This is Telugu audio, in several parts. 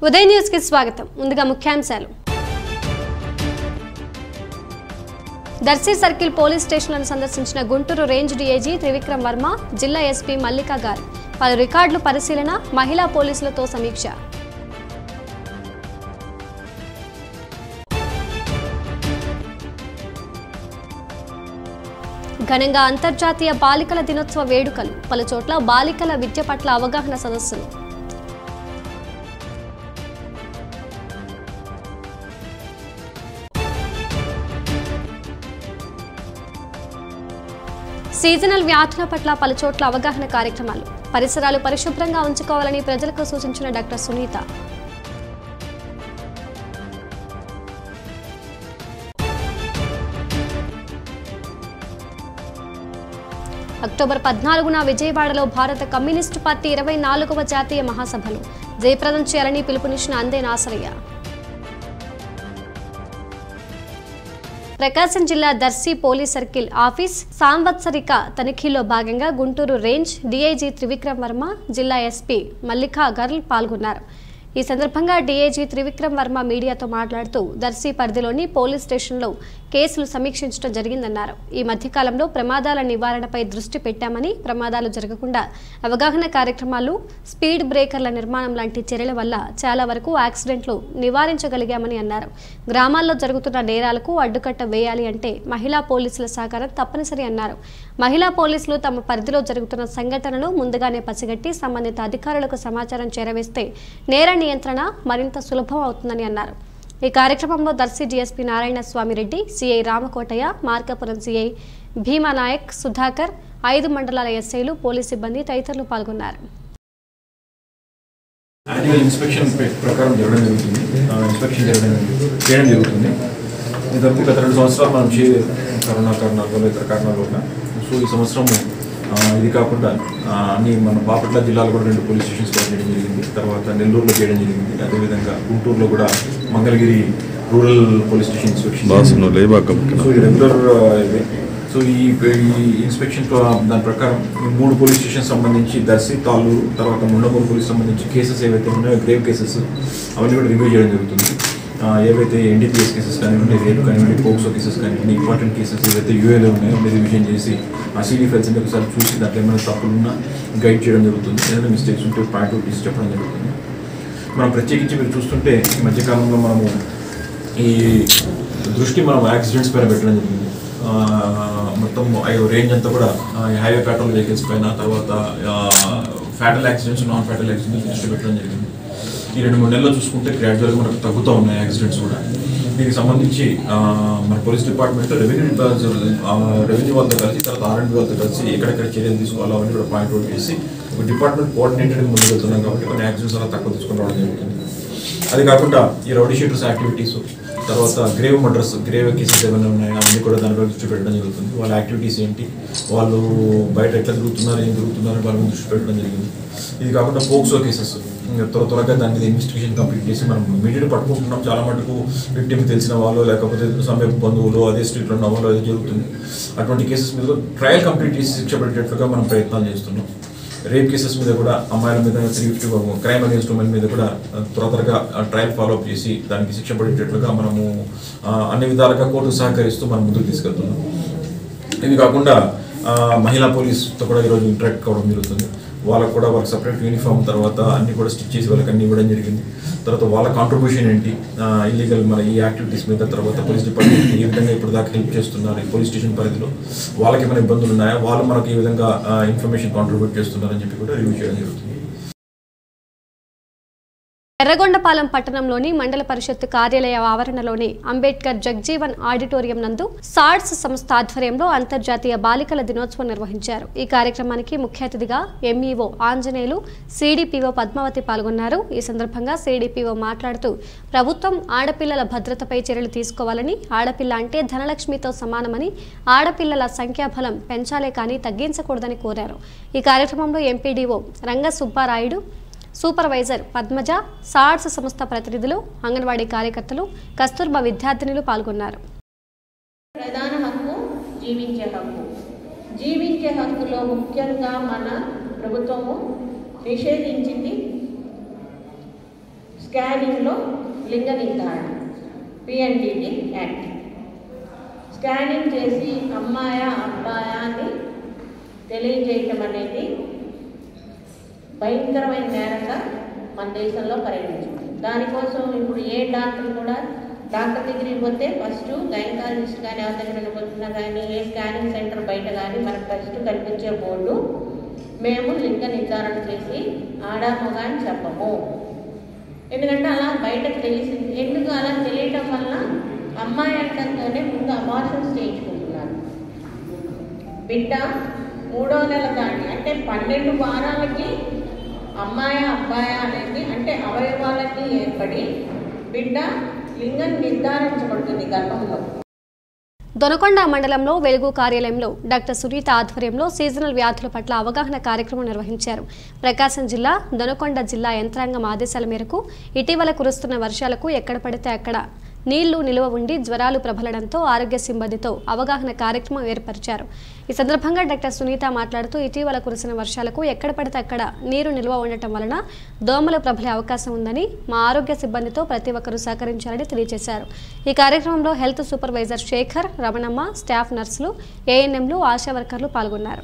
ఉదయ్ న్యూస్ కి స్వాగతం ముందుగా ముఖ్యాంశాలు దర్శి సర్కిల్ పోలీస్ స్టేషన్లను సందర్శించిన గుంటూరు రేంజ్ డీఐజీ త్రివిక్రమ్ వర్మ జిల్లా ఎస్పీ మల్లికా గారు పలు రికార్డులు పరిశీలన మహిళా పోలీసులతో సమీక్ష ఘనంగా అంతర్జాతీయ బాలికల దినోత్సవ వేడుకలు పలు చోట్ల బాలికల విద్య పట్ల అవగాహన సదస్సులు సీజనల్ వ్యాధుల పట్ల పలు చోట్ల అవగాహన కార్యక్రమాలు పరిసరాలు పరిశుభ్రంగా ఉంచుకోవాలని ప్రజలకు సూచించిన డాక్టర్ సునీత అక్టోబర్ పద్నాలుగున విజయవాడలో భారత కమ్యూనిస్టు పార్టీ ఇరవై నాలుగవ జాతీయ మహాసభలు జయప్రదం చేయాలని పిలుపునిచ్చిన అందే నాసరయ్య ప్రకాశం జిల్లా దర్శి పోలీస్ సర్కిల్ ఆఫీస్ సాంవత్సరిక తనిఖీలో భాగంగా గుంటూరు రేంజ్ డీఐజీ త్రివిక్రమ్ వర్మ జిల్లా ఎస్పీ మల్లికా గర్ల్ పాల్గొన్నారు ఈ సందర్భంగా డీఐజీ త్రివిక్రమ్ వర్మ మీడియాతో మాట్లాడుతూ దర్శి పరిధిలోని పోలీస్ స్టేషన్లో కేసులు సమీక్షించడం జరిగిందన్నారు ఈ మధ్యకాలంలో ప్రమాదాల నివారణపై దృష్టి పెట్టామని ప్రమాదాలు జరగకుండా అవగాహన కార్యక్రమాలు స్పీడ్ బ్రేకర్ల నిర్మాణం లాంటి చర్యల వల్ల చాలా వరకు యాక్సిడెంట్లు నివారించగలిగామని అన్నారు గ్రామాల్లో జరుగుతున్న నేరాలకు అడ్డుకట్ట వేయాలి అంటే మహిళా పోలీసుల సహకారం తప్పనిసరి అన్నారు మహిళా పోలీసులు తమ పరిధిలో జరుగుతున్న సంఘటనలు ముందుగానే పసిగట్టి సంబంధిత అధికారులకు సమాచారం చేరవేస్తే నేర నియంత్రణ మరింత సులభం అవుతుందని అన్నారు ఈ కార్యక్రమంలో Darsi DSP Narayana Swamireddy CI Ramakotayya Markapuram CI Bhima Naik Sudhakar ఐదు మండలాల ఎస్ఐలు పోలీస్ సిబ్బంది తదితరులు పాల్గొన్నారు యాన్యువల్ ఇన్స్పెక్షన్ ప్ర- ప్రకారం జరగడం జరుగుతుంది ఆ, ఇన్స్పెక్షన్ జరగడం చేయడం జరుగుతుంది ఇంతవరకు గత రెండు సంవత్సరాలు మనం చేయలేదు కరోనా కారణాల వల్ల ఇతర కారణాల వల్ల సో ఈ సంవత్సరం ఆ, ఇది కాకుండా ఆ, అన్ని మన బాపట్ల జిల్లాలో కూడా రెండు పోలీస్ స్టేషన్స్ కూడా చేయడం జరిగింది తర్వాత నెల్లూరులో చేయడం జరిగింది అదేవిధంగా గుంటూరులో కూడా Mangalagiri rural police station inspection బాసును లేబాక సో ఈ రెగ్యులర్ ఇదే సో ఈ ఈ ఇన్స్పెక్షన్ తో దాని ప్రకారం ఈ మూడు పోలీస్ స్టేషన్ సంబంధించి దర్శి తాళ్ళూరు తర్వాత ముండమూరు పోలీస్ సంబంధించి కేసెస్ ఏవైతే ఉన్నాయో గ్రేవ్ కేసెస్ అవన్నీ కూడా రివ్యూ చేయడం జరుగుతుంది ఆ, ఏవైతే ఎన్డీపీఎస్ కేసెస్ కానివ్వండి రేపు కానివ్వండి పోక్సో కేసెస్ కానివ్వండి ఇంపార్టెంట్ కేసెస్ ఏవైతే యూఏలో ఉన్నాయో అవి రివిజన్ చేసి ఆ సీడీ ఫైల్స్ అన్ని ఒకసారి చూసి దాంట్లో ఏమైనా తప్పులు ఉన్నా గైడ్ చేయడం జరుగుతుంది ఏదైనా మిస్టేక్స్ ఉంటే పాయింట్ అవుట్ తీసి చెప్పడం జరుగుతుంది మనం ప్రత్యేకించి మీరు చూస్తుంటే ఈ మధ్యకాలంలో మనము ఈ దృష్టి మనం యాక్సిడెంట్స్ పైన పెట్టడం జరిగింది ఆ, మొత్తం అయ్యో రేంజ్ అంతా కూడా ఆ, ఈ హైవే పెట్రోల్ వెహికల్స్ పైన తర్వాత fatal accidents non fatal accidents దృష్టి పెట్టడం జరిగింది ఈ రెండు మూడు నెలల్లో చూసుకుంటే గ్రాడ్యువల్గా మనకు తగ్గుతూ ఉన్నాయి యాక్సిడెంట్స్ కూడా దీనికి సంబంధించి ఆ, మన పోలీస్ డిపార్ట్మెంట్ రెవెన్యూ రెవెన్యూ వాళ్ళతో కలిసి తర్వాత ఆర్ఎండ్ వాళ్ళతో కలిసి ఎక్కడెక్కడ చర్యలు తీసుకోవాలో అవన్నీ కూడా పాయింట్ అవుట్ చేసి ఒక డిపార్ట్మెంట్ కోఆర్డినేటెడ్ ముందుకు వెళ్తున్నాం కాబట్టి కొన్ని యాక్సిడెంట్స్ అలా తక్కువ తీసుకుని రావడం జరుగుతుంది అది కాకుండా ఈ రౌడీ షీటర్స్ యాక్టివిటీస్ తర్వాత గ్రేవ్ మర్డర్స్ గ్రేవ్ కేసెస్ ఏమైనా ఉన్నాయో అవన్నీ కూడా దానిపై దృష్టి పెట్టడం జరుగుతుంది వాళ్ళ యాక్టివిటీస్ ఏంటి వాళ్ళు బయట ఎట్లా తిరుగుతున్నారు ఏం తిరుగుతున్నారు వాళ్ళ మీద దృష్టి పెట్టడం జరిగింది ఇది కాకుండా పోక్సో కేసెస్ త్వర త్వరగా దాని మీద ఇన్వెస్టిగేషన్ కంప్లీట్ చేసి మనం ఇమీడియట్ పట్టుకుంటున్నాం చాలా మటుకు విక్టిమ్ తెలిసిన వాళ్ళు లేకపోతే సమీప బంధువులు అదే స్ట్రీట్లో ఉన్న వాళ్ళు అది జరుగుతుంది అటువంటి కేసెస్ మీద ట్రయల్ కంప్లీట్ చేసి శిక్ష పెట్టేట్టుగా మనం ప్రయత్నాలు చేస్తున్నాం రేప్ కేసెస్ మీద కూడా అమ్మాయిల మీద three fifty crime against women మీద కూడా త్వర త్వరగా ట్రయల్ ఫాలో అప్ చేసి దానికి శిక్ష పడేటట్లుగా మనము ఆ, అన్ని విధాలుగా కోర్టు సహకరిస్తూ మనం ముందుకు తీసుకెళ్తున్నాం ఇది కాకుండా ఆ, మహిళా పోలీస్తో కూడా ఈరోజు ఇంటరాక్ట్ కావడం జరుగుతుంది వాళ్ళకు కూడా వాళ్ళకి సపరేట్ యూనిఫామ్ తర్వాత అన్ని కూడా స్టిచ్ చేసి వాళ్ళకి అన్ని ఇవ్వడం జరిగింది తర్వాత వాళ్ళ కాంట్రిబ్యూషన్ ఏంటి ఇల్లీగల్ మన ఈ యాక్టివిటీస్ మీద తర్వాత పోలీస్ డిపార్ట్మెంట్ ఏ విధంగా ఇప్పుడు దాకా హెల్ప్ చేస్తున్నారు ఈ పోలీస్ స్టేషన్ పరిధిలో వాళ్ళకి ఏమైనా ఇబ్బందులు ఉన్నాయా వాళ్ళు మనకు ఏ విధంగా ఇన్ఫర్మేషన్ కాంట్రిబ్యూట్ చేస్తున్నారని చెప్పి కూడా రివ్యూ చేయడం జరుగుతుంది ఎర్రగొండపాలెం పట్టణంలోని మండల పరిషత్ కార్యాలయ ఆవరణలోని అంబేద్కర్ జగ్జీవన్ ఆడిటోరియం నందు సాడ్స్ సంస్థ ఆధ్వర్యంలో అంతర్జాతీయ బాలికల దినోత్సవం నిర్వహించారు ఈ కార్యక్రమానికి ముఖ్య అతిథిగా ఎంఈఓ ఆంజనేయులు సిడిపిఓ పద్మావతి పాల్గొన్నారు ఈ సందర్భంగా సిడిపిఓ మాట్లాడుతూ ప్రభుత్వం ఆడపిల్లల భద్రతపై చర్యలు తీసుకోవాలని ఆడపిల్ల అంటే ధనలక్ష్మితో సమానమని ఆడపిల్లల సంఖ్యాబలం పెంచాలే కానీ తగ్గించకూడదని కోరారు ఈ కార్యక్రమంలో ఎంపీడీఓ రంగ సుబ్బారాయుడు సూపర్వైజర్ పద్మజ సార్స్ సంస్థ ప్రతినిధులు అంగన్వాడీ కార్యకర్తలు కస్తూర్బా విద్యార్థినులు పాల్గొన్నారు ప్రధాన హక్కు జీవించే హక్కు జీవించే హక్కులో ముఖ్యంగా మన ప్రభుత్వము నిషేధించింది స్కానింగ్లో లింగ నిర్ధారణ పిఎన్డిటి యాక్ట్ స్కానింగ్ చేసి అమ్మాయా అబ్బాయా అని తెలియజేయటం అనేది భయంకరమైన నేరంగా మన దేశంలో పరిగణించింది దానికోసం ఇప్పుడు ఏ డాక్టర్ కూడా డాక్టర్ దగ్గరికి పోతే ఫస్ట్ గైనకాలజిస్ట్ కానీ ఎవరి దగ్గర పోతున్నా కానీ ఏ స్కానింగ్ సెంటర్ బయట కానీ మనకు ఫస్ట్ కనిపించే బోర్డు మేము లింగ నిర్ధారణ చేసి ఆడా మగ అని చెప్పము ఎందుకంటే అలా బయటకు తెలిసింది ఎందుకు అలా తెలియటం వల్ల అమ్మాయి అంటంతోనే ముందు అబార్షన్స్ చేయించుకుంటున్నారు బిడ్డ మూడో నెల దాటి అంటే పన్నెండు వారాలకి అమ్మాయి అబ్బాయి అనేది అంటే అవయవాలకి ఏర్పడి బిడ్డ లింగం నిర్ధారించబడుతుంది గర్భంలో దొనకొండ మండలంలో వెలుగు కార్యాలయంలో డాక్టర్ సునీత ఆధ్వర్యంలో సీజనల్ వ్యాధుల పట్ల అవగాహన కార్యక్రమం నిర్వహించారు ప్రకాశం జిల్లా దొనకొండ జిల్లా యంత్రాంగం ఆదేశాల మేరకు ఇటీవల కురుస్తున్న వర్షాలకు ఎక్కడ పడితే అక్కడ నీళ్లు నిలువ ఉండి జ్వరాలు ప్రబలడంతో ఆరోగ్య సిబ్బందితో అవగాహన కార్యక్రమం ఏర్పరిచారు ఈ సందర్భంగా డాక్టర్ సునీత మాట్లాడుతూ ఇటీవల కురిసిన వర్షాలకు ఎక్కడ పడితే అక్కడ నీరు నిల్వ ఉండటం వలన దోమలు ప్రబలే అవకాశం ఉందని మా ఆరోగ్య సిబ్బందితో ప్రతి ఒక్కరూ సహకరించాలని తెలియజేశారు ఈ కార్యక్రమంలో health supervisor Shekar Ramanamma staff నర్సులు ఏఎన్ఎంలు ఆశా వర్కర్లు పాల్గొన్నారు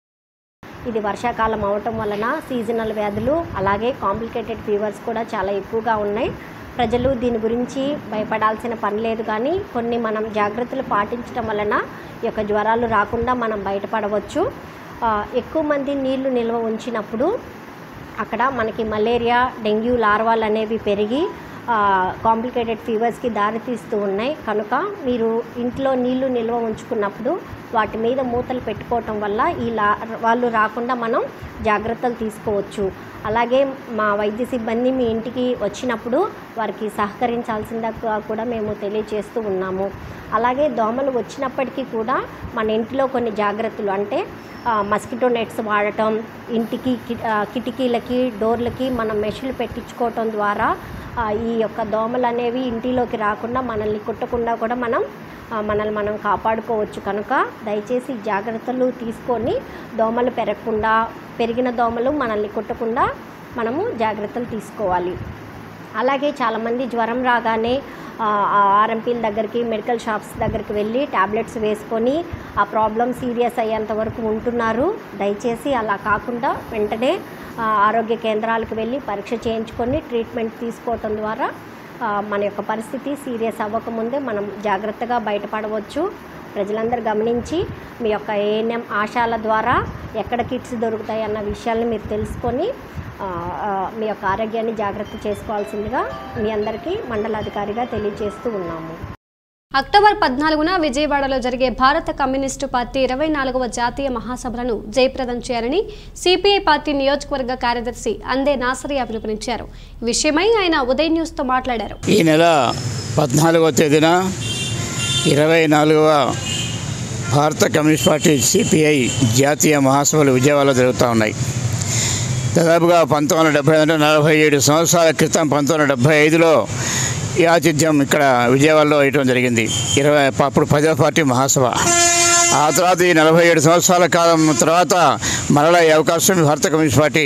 ఇది వర్షాకాలం అవటం వలన సీజనల్ వ్యాధులు అలాగే కాంప్లికేటెడ్ ఫీవర్స్ కూడా చాలా ఎక్కువగా ఉన్నాయి ప్రజలు దీని గురించి భయపడాల్సిన పని లేదు కానీ కొన్ని మనం జాగ్రత్తలు పాటించడం వలన ఈ యొక్క జ్వరాలు రాకుండా మనం బయటపడవచ్చు ఆ, ఎక్కువ మంది నీళ్లు నిల్వ ఉంచినప్పుడు అక్కడ మనకి మలేరియా డెంగ్యూ లార్వాలు అనేవి పెరిగి కాంప్లికేటెడ్ ఫీవర్స్కి దారితీస్తూ ఉన్నాయి కనుక మీరు ఇంట్లో నీళ్లు నిల్వ ఉంచుకున్నప్పుడు వాటి మీద మూతలు పెట్టుకోవటం వల్ల ఈ లా వాళ్ళు రాకుండా మనం జాగ్రత్తలు తీసుకోవచ్చు అలాగే మా వైద్య సిబ్బంది మీ ఇంటికి వచ్చినప్పుడు వారికి సహకరించాల్సిందిగా కూడా మేము తెలియజేస్తూ ఉన్నాము అలాగే దోమలు వచ్చినప్పటికీ కూడా మన ఇంటిలో కొన్ని జాగ్రత్తలు అంటే ఆ, మస్కిటో నెట్స్ వాడటం ఇంటికి కి- ఆ, కిటికీలకి డోర్లకి మనం మెషులు పెట్టించుకోవటం ద్వారా ఆ, ఈ యొక్క దోమలు అనేవి ఇంటిలోకి రాకుండా మనల్ని కుట్టకుండా కూడా మనం ఆ, మనల్ని మనం కాపాడుకోవచ్చు కనుక దయచేసి ఈ జాగ్రత్తలు తీసుకొని దోమలు పెరగకుండా పెరిగిన దోమలు మనల్ని కుట్టకుండా మనము జాగ్రత్తలు తీసుకోవాలి అలాగే చాలామంది జ్వరం రాగానే ఆ, ఆ ఆర్ఎంపీల దగ్గరికి మెడికల్ షాప్స్ దగ్గరికి వెళ్ళి టాబ్లెట్స్ వేసుకొని ఆ ప్రాబ్లం సీరియస్ అయ్యేంత వరకు ఉంటున్నారు దయచేసి అలా కాకుండా వెంటనే ఆ, ఆరోగ్య కేంద్రాలకు వెళ్ళి పరీక్ష చేయించుకొని ట్రీట్మెంట్ తీసుకోవటం ద్వారా ఆ, మన యొక్క పరిస్థితి సీరియస్ అవ్వకముందే మనం జాగ్రత్తగా బయటపడవచ్చు ప్రజలందరూ గమనించి మీ యొక్క ఏఎన్ఎం ఆశాల ద్వారా ఎక్కడ కిట్స్ దొరుకుతాయి అన్న విషయాల్ని మీరు తెలుసుకొని ఆ, ఆ, మీ యొక్క ఆరోగ్యాన్ని జాగ్రత్త చేసుకోవాల్సిందిగా మీ అందరికీ మండలాధికారిగా తెలియజేస్తూ ఉన్నాము అక్టోబర్ పద్నాలుగున విజయవాడలో జరిగే భారత కమ్యూనిస్టు పార్టీ ఇరవై నాలుగవ జాతీయ మహాసభలను జయప్రదం చేయాలని సిపిఐ పార్టీ నియోజకవర్గ కార్యదర్శి అందే నాసరియా పిలుపునిచ్చారు ఈ విషయమై ఆయన ఉదయ్ న్యూస్తో మాట్లాడారు ఈ నెల పద్నాలుగవ తేదీన ఇరవై నాలుగవ భారత కమ్యూనిస్ట్ పార్టీ సిపిఐ జాతీయ మహాసభలు విజయవాడలో జరుగుతూ ఉన్నాయి దాదాపుగా పంతొమ్మిది వందల డెబ్బై అంటే నలభై ఏడు సంవత్సరాల క్రితం పంతొమ్మిది వందల డెబ్బై ఐదులో ఈ ఆతిథ్యం ఇక్కడ విజయవాడలో వేయటం జరిగింది ఇరవై అప్పుడు ప్రజా పార్టీ మహాసభ ఆ తర్వాత ఈ నలభై ఏడు సంవత్సరాల కాలం తర్వాత మరలా ఈ అవకాశం భారత కమ్యూనిస్ట్ పార్టీ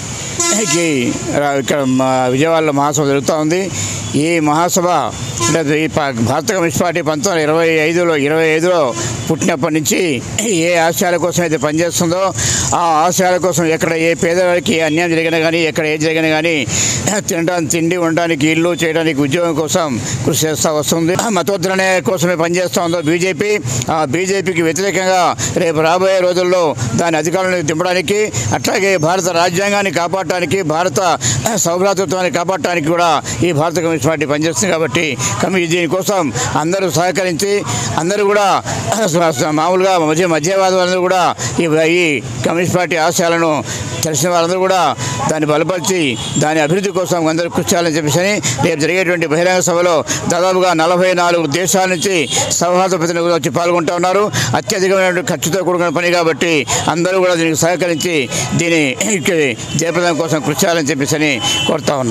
కి రా- ఇక్కడ మా విజయవాడలో మహాసభ జరుగుతూ ఉంది ఈ మహాసభ అంటే ఈ పా- భారత కమ్యూనిస్ట్ పార్టీ పంతొమ్మిది వందల ఇరవై ఐదులో ఇరవై ఐదులో పుట్టినప్పటి నుంచి ఏ ఆశయాల కోసం అయితే పనిచేస్తుందో ఆ ఆశయాల కోసం ఎక్కడ ఏ పేదవాడికి ఏ అన్యాయం జరిగినా కానీ ఎక్కడ ఏ జరిగినా కానీ తినడానికి తిండి ఉండడానికి ఇల్లు చేయడానికి ఉద్యోగం కోసం కృషి చేస్తూ వస్తుంది మతోద్ధరణ కోసమే పనిచేస్తూ ఉందో బీజేపీ ఆ బీజేపీకి వ్యతిరేకంగా రేపు రాబోయే రోజుల్లో దాని అధికారంలోకి దింపడానికి అట్లాగే భారత రాజ్యాంగాన్ని కాపాడటానికి భారత సౌభ్రాతృత్వాన్ని కాపాడటానికి కూడా ఈ భారత కమ్యూనిస్ట్ పార్టీ పనిచేస్తుంది కాబట్టి కమ్యూ దీనికోసం అందరూ సహకరించి అందరూ కూడా మామూలుగా మధ్య మధ్యవాద వాళ్ళందరూ కూడా ఈ ఈ కమ్యూనిస్ట్ పార్టీ ఆశయాలను తెలిసిన వాళ్ళందరూ కూడా దాన్ని బలపరిచి దాని అభివృద్ధి కోసం అందరూ కృషి చేయాలని చెప్పేసి రేపు జరిగేటువంటి బహిరంగ సభలో దాదాపుగా నలభై నాలుగు దేశాల నుంచి సౌహార్ద ప్రతినిధులు వచ్చి పాల్గొంటూ ఉన్నారు అత్యధికమైనటువంటి ఖర్చుతో కూడుకున్న పని కాబట్టి అందరూ కూడా దీనికి సహకరించి దీని జయప్రదం కోసం కృషి చేయాలని చెప్పేసి కోరుతా ఉన్నాం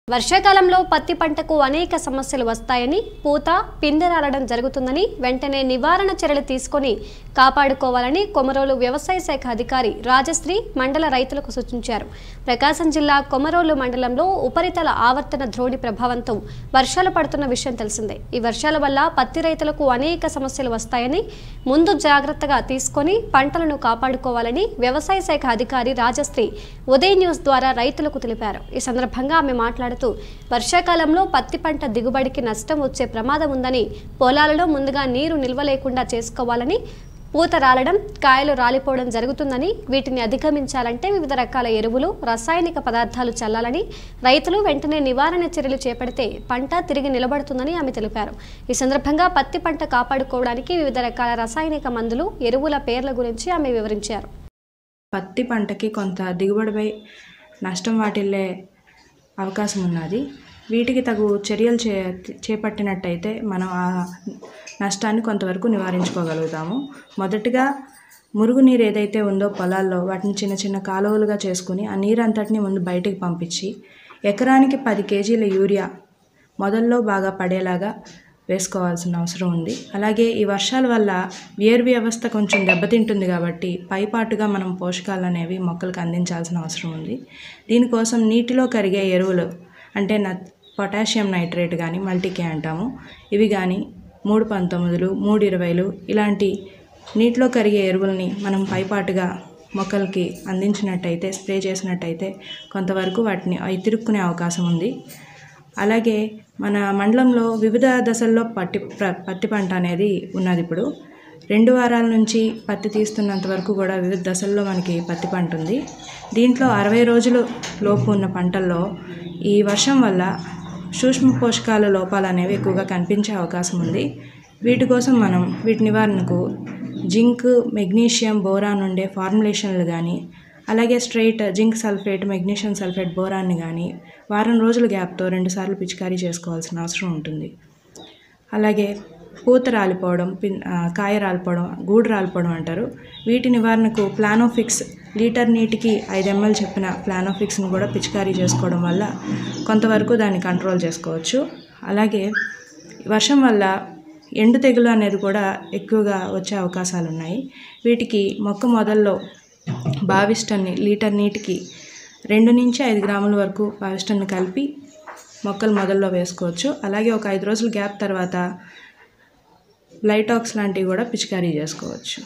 వర్షాకాలంలో పత్తి పంటకు అనేక సమస్యలు వస్తాయని పూత పిందెరాలడం జరుగుతుందని వెంటనే నివారణ చర్యలు తీసుకొని కాపాడుకోవాలని కొమరోలు వ్యవసాయ శాఖ అధికారి రాజశ్రీ మండల రైతులకు సూచించారు ప్రకాశం జిల్లా కొమరోలు మండలంలో ఉపరితల ఆవర్తన ద్రోణి ప్రభావంతో వర్షాలు పడుతున్న విషయం తెలిసిందే ఈ వర్షాల వల్ల పత్తి రైతులకు అనేక సమస్యలు వస్తాయని ముందు జాగ్రత్తగా తీసుకొని పంటలను కాపాడుకోవాలని వ్యవసాయ శాఖ అధికారి రాజశ్రీ ఉదయ్ న్యూస్ ద్వారా రైతులకు తెలిపారు ఈ సందర్భంగా ఆమె మాట్లాడుతూ వర్షాకాలంలో పత్తి పంట దిగుబడికి నష్టం వచ్చే ప్రమాదం ఉందని పొలాలలో ముందుగా నీరు నిల్వ లేకుండా చేసుకోవాలని పూత రాలడం కాయలు రాలిపోవడం జరుగుతుందని వీటిని అధిగమించాలంటే వివిధ రకాల ఎరువులు రసాయనిక పదార్థాలు చల్లాలని రైతులు వెంటనే నివారణ చర్యలు చేపడితే పంట తిరిగి నిలబడుతుందని ఆమె తెలిపారు ఈ సందర్భంగా పత్తి పంట కాపాడుకోవడానికి వివిధ రకాల రసాయనిక మందులు ఎరువుల పేర్ల గురించి ఆమె వివరించారు పత్తి పంటకి కొంత దిగుబడిపై నష్టం వాటిల్లే అవకాశం ఉన్నది వీటికి తగు చర్యలు చే చేపట్టినట్టయితే మనం ఆ నష్టాన్ని కొంతవరకు నివారించుకోగలుగుతాము మొదటిగా మురుగునీరు ఏదైతే ఉందో పొలాల్లో వాటిని చిన్న చిన్న కాలువలుగా చేసుకుని ఆ నీరు అంతటిని ముందు బయటికి పంపించి ఎకరానికి పది కేజీల యూరియా మొదల్లో బాగా పడేలాగా వేసుకోవాల్సిన అవసరం ఉంది అలాగే ఈ వర్షాల వల్ల వేరు వ్యవస్థ కొంచెం దెబ్బతింటుంది కాబట్టి పైపాటుగా మనం పోషకాలు అనేవి మొక్కలకు అందించాల్సిన అవసరం ఉంది దీనికోసం నీటిలో కరిగే ఎరువులు అంటే న పొటాషియం నైట్రేట్ కానీ మల్టీకే అంటాము ఇవి కానీ మూడు పంతొమ్మిదిలు మూడు ఇరవైలు ఇలాంటి నీటిలో కరిగే ఎరువుల్ని మనం పైపాటుగా మొక్కలకి అందించినట్టయితే స్ప్రే చేసినట్టయితే కొంతవరకు వాటిని అవి తిరుక్కునే అవకాశం ఉంది అలాగే మన మండలంలో వివిధ దశల్లో పత్తి ప్ర- పత్తి పంట అనేది ఉన్నది ఇప్పుడు రెండు వారాల నుంచి పత్తి తీస్తున్నంత వరకు కూడా వివిధ దశల్లో మనకి పత్తి పంట ఉంది దీంట్లో అరవై రోజులు లోపు ఉన్న పంటల్లో ఈ వర్షం వల్ల సూక్ష్మ పోషకాల లోపాలు అనేవి ఎక్కువగా కనిపించే అవకాశం ఉంది వీటి కోసం మనం వీటి నివారణకు జింక్ మెగ్నీషియం బోరాన్ ఉండే ఫార్ములేషన్లు కానీ అలాగే straight zinc sulphate magnesium sulphate బోరాన్ని కానీ వారం రోజుల గ్యాప్తో రెండుసార్లు పిచికారీ చేసుకోవాల్సిన అవసరం ఉంటుంది అలాగే పూత రాలిపోవడం పిన్ ఆ, కాయ రాలిపోవడం గూడు రాలిపోవడం అంటారు వీటి నివారణకు ప్లానోఫిక్స్ లీటర్ నీటికి ఐదు ఎంఎల్ చెప్పిన ప్లానోఫిక్స్ను కూడా పిచికారీ చేసుకోవడం వల్ల కొంతవరకు దాన్ని కంట్రోల్ చేసుకోవచ్చు అలాగే వర్షం వల్ల ఎండు తెగులు అనేది కూడా ఎక్కువగా వచ్చే అవకాశాలు ఉన్నాయి వీటికి మొక్క మొదల్లో బావిస్టన్ని లీటర్ నీటికి రెండు నుంచి ఐదు గ్రాముల వరకు బావిస్టన్ని కలిపి మొక్కలు మొదల్లో వేసుకోవచ్చు అలాగే ఒక ఐదు రోజుల గ్యాప్ తర్వాత లైటాక్స్ లాంటివి కూడా పిచికారీ చేసుకోవచ్చు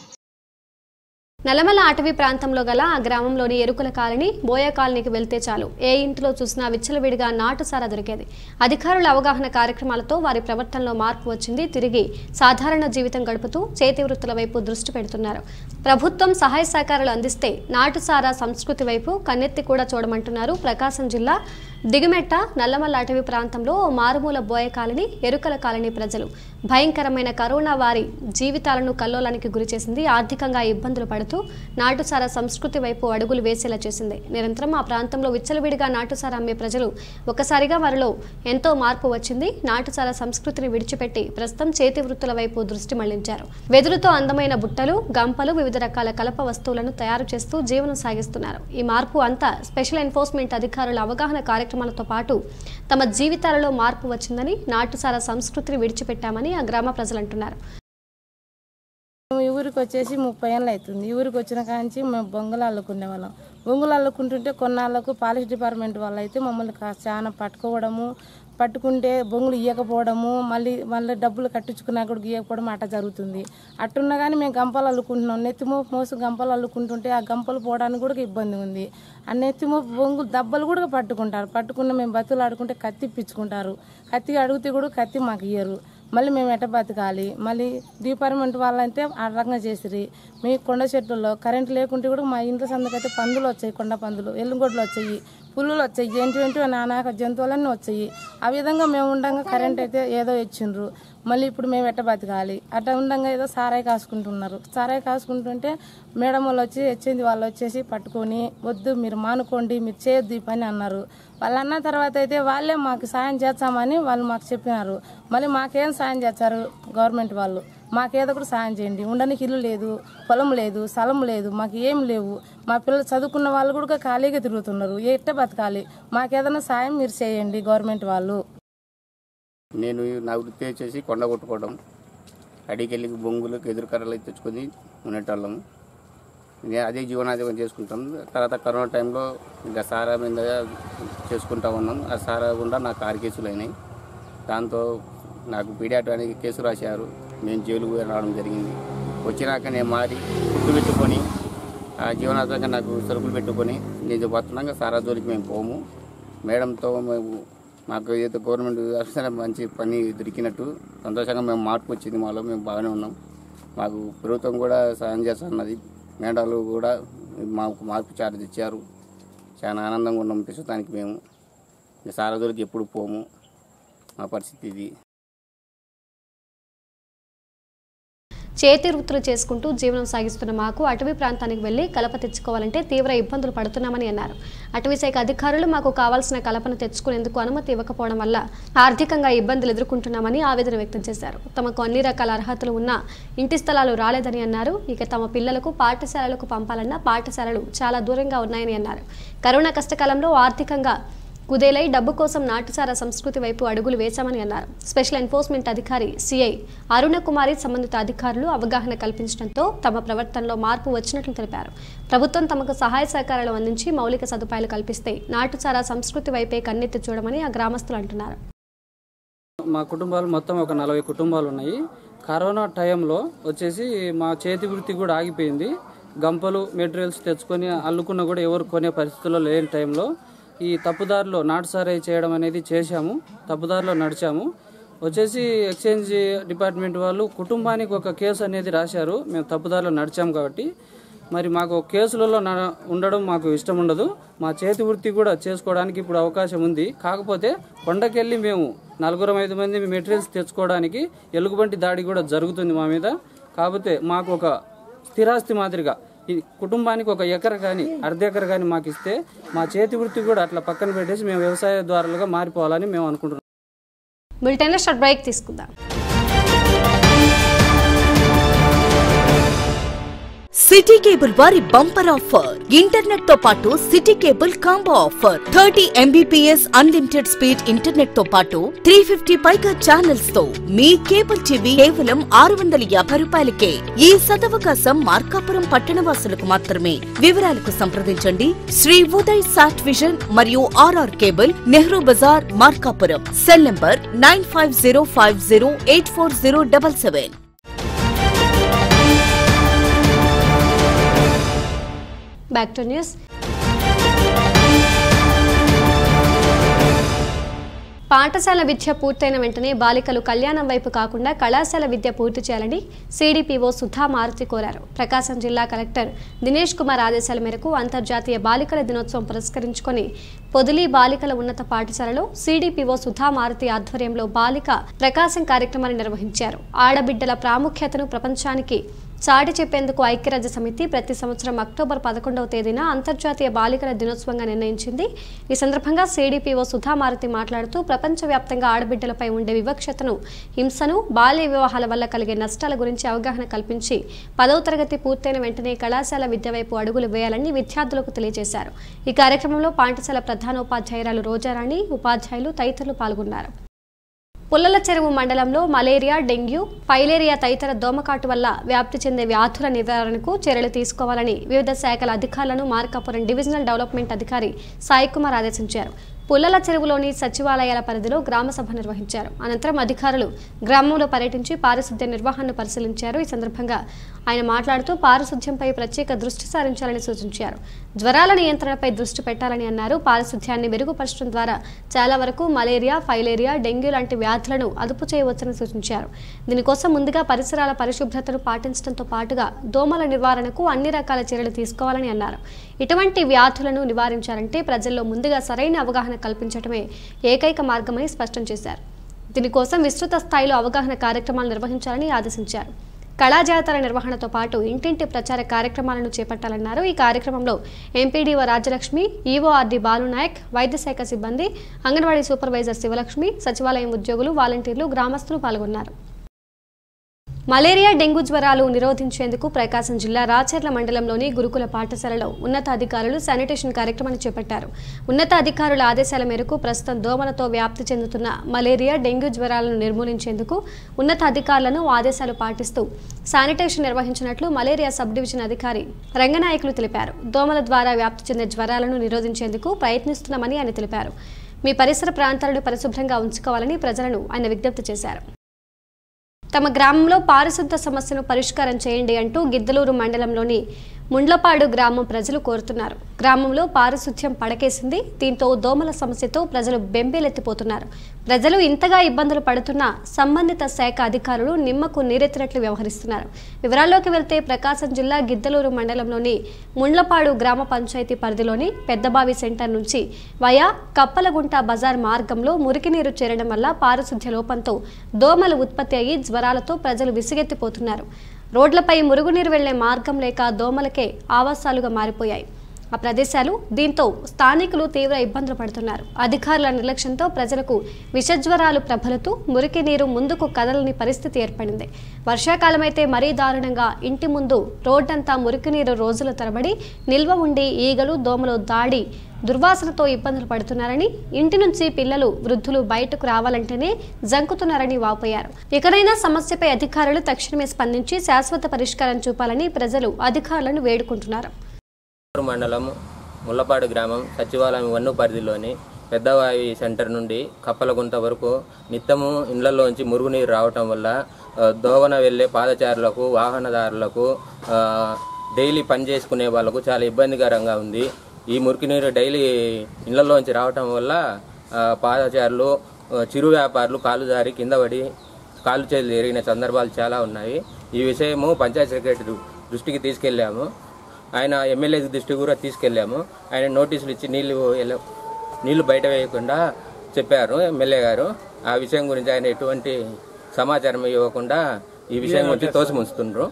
నల్లమల అటవీ ప్రాంతంలో గల ఆ గ్రామంలోని ఎరుకుల కాలనీ బోయ కాలనీకి వెళ్తే చాలు ఏ ఇంటిలో చూసినా విచ్చలవిడిగా నాటుసారా దొరికేది అధికారుల అవగాహన కార్యక్రమాలతో వారి ప్రవర్తనలో మార్పు వచ్చింది తిరిగి సాధారణ జీవితం గడుపుతూ చేతి వృత్తుల వైపు దృష్టి పెడుతున్నారు ప్రభుత్వం సహాయ సహకారాలు అందిస్తే నాటుసారా సంస్కృతి వైపు కన్నెత్తి కూడా చూడమంటున్నారు ప్రకాశం జిల్లా దిగుమెట్ట నల్లమల్ల అటవీ ప్రాంతంలో ఓ మారుమూల బోయ కాలనీ ఎరుకల కాలనీ ప్రజలు భయంకరమైన కరోనా వారి జీవితాలను కల్లోలానికి గురిచేసింది ఆర్థికంగా ఇబ్బందులు పడుతూ నాటుసారా సంస్కృతి వైపు అడుగులు వేసేలా చేసింది నిరంతరం ఆ ప్రాంతంలో విచ్చలవిడిగా నాటుసారా అమ్మే ప్రజలు ఒకసారిగా వారిలో ఎంతో మార్పు వచ్చింది నాటుసారా సంస్కృతిని విడిచిపెట్టి ప్రస్తుతం చేతి వృత్తుల వైపు దృష్టి మళ్లించారు వెదురుతో అందమైన బుట్టలు గంపలు వివిధ రకాల కలప వస్తువులను తయారు చేస్తూ జీవనం సాగిస్తున్నారు ఈ మార్పు అంతా స్పెషల్ ఎన్ఫోర్స్మెంట్ అధికారుల అవగాహన కార్యక్రమాలతో పాటు తమ జీవితాలలో మార్పు వచ్చిందని నాటుసారా సంస్కృతిని విడిచిపెట్టామని ఆ గ్రామ ప్రజలు అంటున్నారు మేము ఈ ఊరికి వచ్చేసి ముప్పై ఏళ్ళు అవుతుంది ఈ ఊరికి వచ్చిన కాంచి మేము బొంగులు అల్లుకునే వాళ్ళం బొంగులు అల్లుకుంటుంటే కొన్నాళ్ళకు పాలిష్ డిపార్ట్మెంట్ వాళ్ళు అయితే మమ్మల్ని కా- చాలా పట్టుకోవడము పట్టుకుంటే బొంగులు ఇవ్వకపోవడము మళ్ళీ మళ్ళీ డబ్బులు కట్టించుకున్నా కూడా ఇవ్వకపోవడం అట్లా జరుగుతుంది అట్టున్నా కానీ మేము గంపలు అల్లుకుంటున్నాం నెత్తిమో మోసు గంపలు అల్లుకుంటుంటే ఆ గంపలు పోవడానికి కూడా ఇబ్బంది ఉంది ఆ నెత్తిమో బొంగులు దెబ్బలు కూడా పట్టుకుంటారు పట్టుకున్న మేము బతులు ఆడుకుంటే కత్తి ఇప్పించుకుంటారు కత్తి అడిగితే కూడా కత్తి మాకు ఇయ్యరు మళ్ళీ మేము ఎట్ట బతకాలి మళ్ళీ డిపార్ట్మెంట్ వాళ్ళంటే ఆ రకంగా చేసిరి మీ కొండ చెట్లలో కరెంట్ లేకుంటే కూడా మా ఇంట్లో సందుకైతే పందులు వచ్చాయి కొండ పందులు ఎల్లుగొడ్లు వచ్చాయి పుల్లులు వచ్చాయి ఏంటి ఏంటి నానాక జంతువులన్నీ వచ్చాయి ఆ విధంగా మేము ఉండగా కరెంట్ అయితే ఏదో ఇచ్చిండ్రు మళ్ళీ ఇప్పుడు మేము ఎట్ట బతకాలి అట్లా ఉండగా ఏదో సారాయి కాసుకుంటున్నారు సారాయి కాసుకుంటుంటే మేడం వాళ్ళు వచ్చి వచ్చింది వాళ్ళు వచ్చేసి పట్టుకొని వద్దు మీరు మానుకోండి మీరు చేయొద్దు ఈ పని అన్నారు వాళ్ళు అన్న తర్వాత అయితే వాళ్ళే మాకు సాయం చేస్తామని వాళ్ళు మాకు చెప్పినారు మళ్ళీ మాకేం సాయం చేస్తారు గవర్నమెంట్ వాళ్ళు మాకేదో కూడా సాయం చేయండి ఉండడానికి ఇల్లు లేదు పొలం లేదు స్థలం లేదు మాకు ఏం లేవు మా పిల్లలు చదువుకున్న వాళ్ళు కూడా ఖాళీగా తిరుగుతున్నారు ఎట్ట బతకాలి మాకేదైనా సాయం మీరు చేయండి గవర్నమెంట్ వాళ్ళు నేను నా వృత్తి వచ్చేసి కొండ కొట్టుకోవడం అడికెళ్ళి బొంగులకు ఎదురుకర్రలు తెచ్చుకొని ఉండేటోళ్ళం నేను అదే జీవనాధారం చేసుకుంటాం తర్వాత కరోనా టైంలో ఇంకా సారా మీద చేసుకుంటా ఉన్నాం ఆ సారా గుండా నాకు ఆరు కేసులు అయినాయి దాంతో నాకు పీడియాటానికి కేసు రాశారు నేను జైలుకు పోయి రావడం జరిగింది వచ్చినాక నేను మారి పుట్టు పెట్టుకొని ఆ జీవనాధారంగా నాకు సరుకులు పెట్టుకొని నేను పోతున్నాక సారా జోలికి మేము పోము మేడంతో మేము మాకు ఏదో గవర్నమెంట్ వ్యవస్థ మంచి పని దొరికినట్టు సంతోషంగా మేము మార్పు వచ్చింది మాలో మేము బాగానే ఉన్నాం మాకు ప్రభుత్వం కూడా సాయం చేస్తున్నది మేడాలు కూడా మాకు మార్పు చార్జ్ ఇచ్చారు చాలా ఆనందంగా ఉన్నాం ప్రస్తుతానికి మేము సారా దొరికి ఎప్పుడు పోము మా పరిస్థితి ఇది చేతి వృత్తులు చేసుకుంటూ జీవనం సాగిస్తున్న మాకు అటవీ ప్రాంతానికి వెళ్లి కలప తెచ్చుకోవాలంటే తీవ్ర ఇబ్బందులు పడుతున్నామని అన్నారు అటవీ శాఖ అధికారులు మాకు కావాల్సిన కలపను తెచ్చుకునేందుకు అనుమతి ఇవ్వకపోవడం వల్ల ఆర్థికంగా ఇబ్బందులు ఎదుర్కొంటున్నామని ఆవేదన వ్యక్తం చేశారు తమకు అన్ని రకాల అర్హతలు ఉన్నా ఇంటి స్థలాలు రాలేదని అన్నారు ఇక తమ పిల్లలకు పాఠశాలలకు పంపాలన్నా పాఠశాలలు చాలా దూరంగా ఉన్నాయని అన్నారు కరోనా కష్టకాలంలో ఆర్థికంగా కుదేలై డబ్బు కోసం నాటుసారా సంస్కృతి వైపు అడుగులు వేశామని అన్నారు స్పెషల్ ఎన్ఫోర్స్మెంట్ అధికారి సిఐ అరుణ కుమారి సంబంధిత అధికారులు అవగాహన కల్పించడంతో తమ ప్రవర్తనలో మార్పు వచ్చినట్లు తెలిపారు ప్రభుత్వం తమకు సహాయ సహకారాలు అందించి మౌలిక సదుపాయాలు కల్పిస్తే నాటుసారా సంస్కృతి వైపే కన్నెత్తి చూడమని ఆ గ్రామస్తులు అంటున్నారు మా కుటుంబాలు మొత్తం ఒక నలభై కుటుంబాలు ఉన్నాయి కరోనా టైంలో వచ్చేసి మా చేతి వృత్తి కూడా ఆగిపోయింది గంపలు మెటీరియల్స్ తెచ్చుకొని అల్లుకున్న కూడా ఎవరు కొనే పరిస్థితుల్లో లేని టైంలో ఈ తప్పుదారిలో నాటుసారాయి చేయడం అనేది చేశాము తప్పుదారిలో నడిచాము వచ్చేసి ఎక్స్చేంజ్ డిపార్ట్మెంట్ వాళ్ళు కుటుంబానికి ఒక కేసు అనేది రాశారు మేము తప్పుదారిలో నడిచాము కాబట్టి మరి మాకు కేసులలో న- ఉండడం మాకు ఇష్టం ఉండదు మా చేతి వృత్తి కూడా చేసుకోవడానికి ఇప్పుడు అవకాశం ఉంది కాకపోతే కొండకెళ్ళి మేము నలుగురం ఐదు మంది మెటీరియల్స్ తెచ్చుకోవడానికి ఎలుగుబంటి దాడి కూడా జరుగుతుంది మా మీద కాకపోతే మాకు ఒక స్థిరాస్తి మాదిరిగా ఈ కుటుంబానికి ఒక ఎకర కానీ అర్ధ ఎకర కానీ మాకు ఇస్తే మా చేతి వృత్తి కూడా అట్లా పక్కన పెట్టేసి మేము వ్యవసాయ ద్వారాలుగా మారిపోవాలని మేము అనుకుంటున్నాం బులెటిన్లో షార్ట్ బ్రేక్ తీసుకుందాం సిటీ కేబుల్ వారి బంపర్ ఆఫర్ ఇంటర్నెట్ తో పాటు city cable combo offer thirty MBPS unlimited speed internet తో పాటు త్రీ ఫిఫ్టీ పైగా ఛానల్స్ తో మీ కేబుల్ టీవీ కేవలం ఆరు వందల యాభై రూపాయలకే ఈ సదవకాశం మార్కాపురం పట్టణవాసులకు మాత్రమే వివరాలకు సంప్రదించండి శ్రీ ఉదయ్ సాట్ విజన్ మరియు RR cable Nehru Bazar Markapuram cell number nine five zero five zero eight four zero double seven back to news పాఠశాల విద్య పూర్తయిన వెంటనే బాలికలు కళ్యాణం వైపు కాకుండా కళాశాల విద్య పూర్తి చేయాలని సిడిపిఓ సుధా మారుతి కోరారు ప్రకాశం జిల్లా కలెక్టర్ దినేష్ కుమార్ ఆదేశాల మేరకు అంతర్జాతీయ బాలికల దినోత్సవం పురస్కరించుకొని పొదిలి బాలికల ఉన్నత పాఠశాలలో సిడిపిఓ సుధా మారుతి ఆధ్వర్యంలో బాలిక ప్రకాశం కార్యక్రమాన్ని నిర్వహించారు ఆడబిడ్డల ప్రాముఖ్యతను ప్రపంచానికి చాటి చెప్పేందుకు ఐక్యరాజ్య సమితి ప్రతి సంవత్సరం అక్టోబర్ పదకొండవ తేదీన అంతర్జాతీయ బాలికల దినోత్సవంగా నిర్ణయించింది ఈ సందర్భంగా సిడిపిఓ సుధామారుతి మాట్లాడుతూ ప్రపంచవ్యాప్తంగా ఆడబిడ్డలపై ఉండే వివక్షతను హింసను బాల్య వివాహాల వల్ల కలిగే నష్టాల గురించి అవగాహన కల్పించి పదవ తరగతి పూర్తయిన వెంటనే కళాశాల విద్య వైపు అడుగులు వేయాలని విద్యార్థులకు తెలియజేశారు ఈ కార్యక్రమంలో పాఠశాల ప్రధానోపాధ్యాయురాలు రోజారాణి ఉపాధ్యాయులు తదితరులు పాల్గొన్నారు పుల్లల చెరువు మండలంలో మలేరియా డెంగ్యూ ఫైలేరియా తదితర దోమకాటు వల్ల వ్యాప్తి చెందే వ్యాధుల నివారణకు చర్యలు తీసుకోవాలని వివిధ శాఖల అధికారులను మార్కాపురం డివిజనల్ డెవలప్మెంట్ అధికారి సాయి కుమార్ ఆదేశించారు పుల్లల చెరువులోని సచివాలయాల పరిధిలో గ్రామ సభ నిర్వహించారు అనంతరం అధికారులు గ్రామంలో పర్యటించి పారిశుద్ధ్య నిర్వహణను పరిశీలించారు ఈ సందర్భంగా ఆయన మాట్లాడుతూ పారిశుద్ధ్యంపై ప్రత్యేక దృష్టి సారించాలని సూచించారు జ్వరాల నియంత్రణపై దృష్టి పెట్టాలని అన్నారు పారిశుద్ధ్యాన్ని మెరుగుపరచడం ద్వారా చాలా వరకు మలేరియా ఫైలేరియా డెంగ్యూ లాంటి వ్యాధులను అదుపు చేయవచ్చని సూచించారు దీనికోసం ముందుగా పరిసరాల పరిశుభ్రతను పాటించడంతో పాటుగా దోమల నివారణకు అన్ని రకాల చర్యలు తీసుకోవాలని అన్నారు ఇటువంటి వ్యాధులను నివారించాలంటే ప్రజల్లో ముందుగా సరైన అవగాహన కల్పించడమే ఏకైక మార్గమని స్పష్టం చేశారు దీనికోసం విస్తృత స్థాయిలో అవగాహన కార్యక్రమాలు నిర్వహించాలని ఆదేశించారు కళాజాతర నిర్వహణతో పాటు ఇంటింటి ప్రచార కార్యక్రమాలను చేపట్టాలన్నారు ఈ కార్యక్రమంలో ఎంపీడీఓ రాజలక్ష్మి ఈఓఆర్డి బాలునాయక్ వైద్య శాఖ సిబ్బంది అంగన్వాడీ సూపర్వైజర్ శివలక్ష్మి సచివాలయం ఉద్యోగులు వాలంటీర్లు గ్రామస్తులు పాల్గొన్నారు మలేరియా డెంగ్యూ జ్వరాలు నిరోధించేందుకు ప్రకాశం జిల్లా రాచర్ల మండలంలోని గురుకుల పాఠశాలలో ఉన్నతాధికారులు శానిటేషన్ కార్యక్రమాన్ని చేపట్టారు ఉన్నతాధికారుల ఆదేశాల మేరకు ప్రస్తుతం దోమలతో వ్యాప్తి చెందుతున్న మలేరియా డెంగ్యూ జ్వరాలను నిర్మూలించేందుకు ఉన్నతాధికారులను ఆదేశాలు పాటిస్తూ శానిటేషన్ నిర్వహించినట్లు మలేరియా సబ్ డివిజన్ అధికారి రంగనాయకులు తెలిపారు దోమల ద్వారా వ్యాప్తి చెందే జ్వరాలను నిరోధించేందుకు ప్రయత్నిస్తున్నామని ఆయన తెలిపారు మీ పరిసర ప్రాంతాలను పరిశుభ్రంగా ఉంచుకోవాలని ప్రజలను ఆయన విజ్ఞప్తి చేశారు తమ గ్రామంలో పారిశుద్ధ సమస్యను పరిష్కారం చేయండి అంటూ గిద్దలూరు మండలంలోని ముండ్లపాడు గ్రామం ప్రజలు కోరుతున్నారు గ్రామంలో పారిశుధ్యం పడకేసింది దీంతో దోమల సమస్యతో ప్రజలు బెంబేలెత్తిపోతున్నారు ప్రజలు ఇంతగా ఇబ్బందులు పడుతున్నా సంబంధిత శాఖ అధికారులు నిమ్మకు నీరెత్తినట్లు వ్యవహరిస్తున్నారు వివరాల్లోకి వెళ్తే ప్రకాశం జిల్లా గిద్దలూరు మండలంలోని ముండ్లపాడు గ్రామ పంచాయతీ పరిధిలోని పెద్దబావి సెంటర్ నుంచి వయా కప్పలగుంట బజార్ మార్గంలో మురికినీరు చేరడం వల్ల పారిశుధ్య లోపంతో దోమలు ఉత్పత్తి అయ్యి జ్వరాలతో ప్రజలు విసిగెత్తిపోతున్నారు రోడ్లపై మురుగునీరు వెళ్లే మార్గం లేక దోమలకే ఆవాసాలుగా మారిపోయాయి ఆ ప్రదేశాలు దీంతో స్థానికులు తీవ్ర ఇబ్బందులు పడుతున్నారు అధికారుల నిర్లక్ష్యంతో ప్రజలకు విషజ్వరాలు ప్రబలుతూ మురికి నీరు ముందుకు కదలని పరిస్థితి ఏర్పడింది వర్షాకాలం అయితే మరీ దారుణంగా ఇంటి ముందు రోడ్డంతా మురికి నీరు రోజుల తరబడి నిల్వ ఉండి ఈగలు దోమలు దాడి దుర్వాసనతో ఇబ్బందులు పడుతున్నారని ఇంటి నుంచి పిల్లలు వృద్ధులు బయటకు రావాలంటేనే జంకుతున్నారని వాపోయారు ఇకనైనా సమస్యపై అధికారులు తక్షణమే స్పందించి శాశ్వత పరిష్కారం చూపాలని ప్రజలు అధికారులను వేడుకుంటున్నారు మండలం ముల్లపాడు గ్రామం సచివాలయం వన్ను పరిధిలోని పెద్దవాయి సెంటర్ నుండి కప్పలగుంట వరకు నిత్యము ఇండ్లలోంచి మురుగునీరు రావటం వల్ల ఆ, దోవన వెళ్ళే పాదచారులకు వాహనదారులకు ఆ, డైలీ పని చేసుకునే వాళ్ళకు చాలా ఇబ్బందికరంగా ఉంది ఈ మురికి నీరు డైలీ ఇళ్లలోంచి రావటం వల్ల ఆ, పాదచారులు ఆ, చిరు వ్యాపారులు కాలు జారి కింద పడి కాలు చేతులు ఎరిగిన సందర్భాలు చాలా ఉన్నాయి ఈ విషయము పంచాయత్ సెక్రటరీ దృష్టికి తీసుకెళ్ళాము ఆయన ఎమ్మెల్యే దృష్టికి కూడా తీసుకెళ్ళాము ఆయన నోటీసులు ఇచ్చి నీళ్లు ఎలా- నీళ్లు బయట వేయకుండా చెప్పారు ఎమ్మెల్యే గారు ఆ విషయం గురించి ఆయన ఎటువంటి సమాచారం ఇవ్వకుండా ఈ విషయం గురించి తోసిముంచుతుండ్రు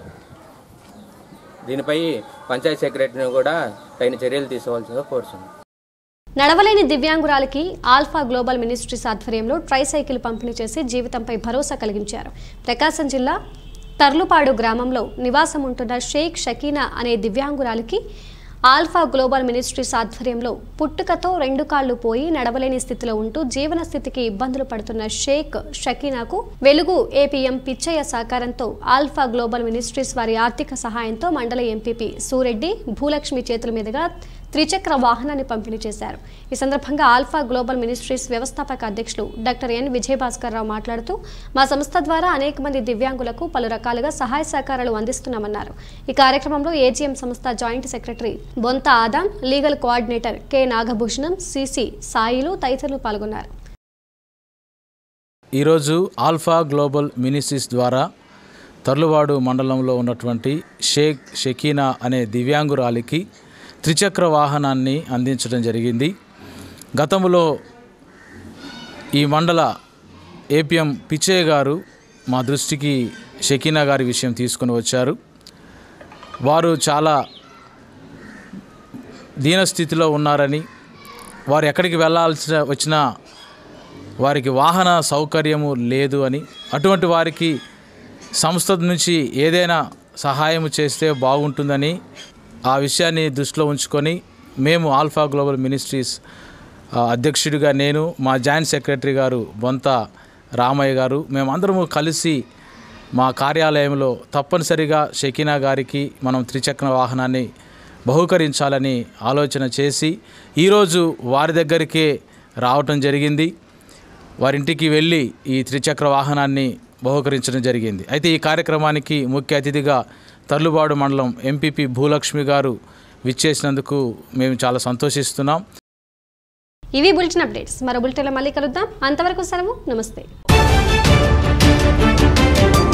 దీనిపై పంచాయత్ సెక్రటరీని కూడా తగిన చర్యలు తీసుకోవాల్సిందిగా కోరుతున్నాం నడవలేని దివ్యాంగురాలికి ఆల్ఫా గ్లోబల్ మినిస్ట్రీస్ ఆధ్వర్యంలో ట్రైసైకిల్ పంపిణీ చేసి జీవితంపై భరోసా కలిగించారు ప్రకాశం జిల్లా తర్లుపాడు గ్రామంలో నివాసం ఉంటున్న షేక్ షకీనా అనే దివ్యాంగురాలికి ఆల్ఫా గ్లోబల్ మినిస్ట్రీస్ ఆధ్వర్యంలో పుట్టుకతో రెండు కాళ్లు పోయి నడవలేని స్థితిలో ఉంటూ జీవన స్థితికి ఇబ్బందులు పడుతున్న షేక్ షకీనాకు వెలుగు ఏపీఎం పిచ్చయ్య సహకారంతో ఆల్ఫా గ్లోబల్ మినిస్ట్రీస్ వారి ఆర్థిక సహాయంతో మండల ఎంపీపీ సూరెడ్డి భూలక్ష్మి చేతుల మీదుగా త్రిచక్ర వాహనాన్ని పంపిణీ చేశారు ఈ సందర్భంగా ఆల్ఫా గ్లోబల్ మినిస్ట్రీస్ వ్యవస్థాపక అధ్యక్షులు డాక్టర్ ఎన్ విజయభాస్కర్ రావు మాట్లాడుతూ మా సంస్థ ద్వారా అనేక మంది దివ్యాంగులకు పలు రకాలుగా సహాయ సహకారాలు అందిస్తున్నామన్నారు ఈ కార్యక్రమంలో ఏజీఎం సంస్థ joint secretary Bonta Adam legal coordinator K Nagabhushanam CC Sailu తదితరులు పాల్గొన్నారు ఈరోజు ఆల్ఫా గ్లోబల్ మినిస్ట్రీస్ ద్వారా తర్లువాడు మండలంలో ఉన్నటువంటి షేక్ షకీనా అనే దివ్యాంగురాలికి త్రిచక్ర వాహనాన్ని అందించడం జరిగింది గతంలో ఈ మండల ఏపీఎం పిచ్చయ్య గారు మా దృష్టికి షకీనా గారి విషయం తీసుకుని వచ్చారు వారు చాలా దీనస్థితిలో ఉన్నారని వారు ఎక్కడికి వెళ్ళాల్సిన వచ్చినా వారికి వాహన సౌకర్యము లేదు అని అటువంటి వారికి సంస్థ నుంచి ఏదైనా సహాయం చేస్తే బాగుంటుందని ఆ విషయాన్ని దృష్టిలో ఉంచుకొని మేము ఆల్ఫా గ్లోబల్ మినిస్ట్రీస్ ఆ, అధ్యక్షుడిగా నేను మా జాయింట్ సెక్రటరీ గారు బొంత రామయ్య గారు మేమందరము కలిసి మా కార్యాలయంలో తప్పనిసరిగా షకీనా గారికి మనం త్రిచక్ర వాహనాన్ని బహుకరించాలని ఆలోచన చేసి ఈరోజు వారి దగ్గరికే రావటం జరిగింది వారింటికి వెళ్ళి ఈ త్రిచక్ర వాహనాన్ని బహుకరించడం జరిగింది అయితే ఈ కార్యక్రమానికి ముఖ్య అతిథిగా తర్లుబాడు మండలం ఎంపీపీ భూలక్ష్మి గారు విచ్చేసినందుకు మేము చాలా సంతోషిస్తున్నాం ఇవి బులెటిన్ అప్డేట్స్ మరో బులెటిన్లో మళ్ళీ కలుద్దాం అంతవరకు సెలవు నమస్తే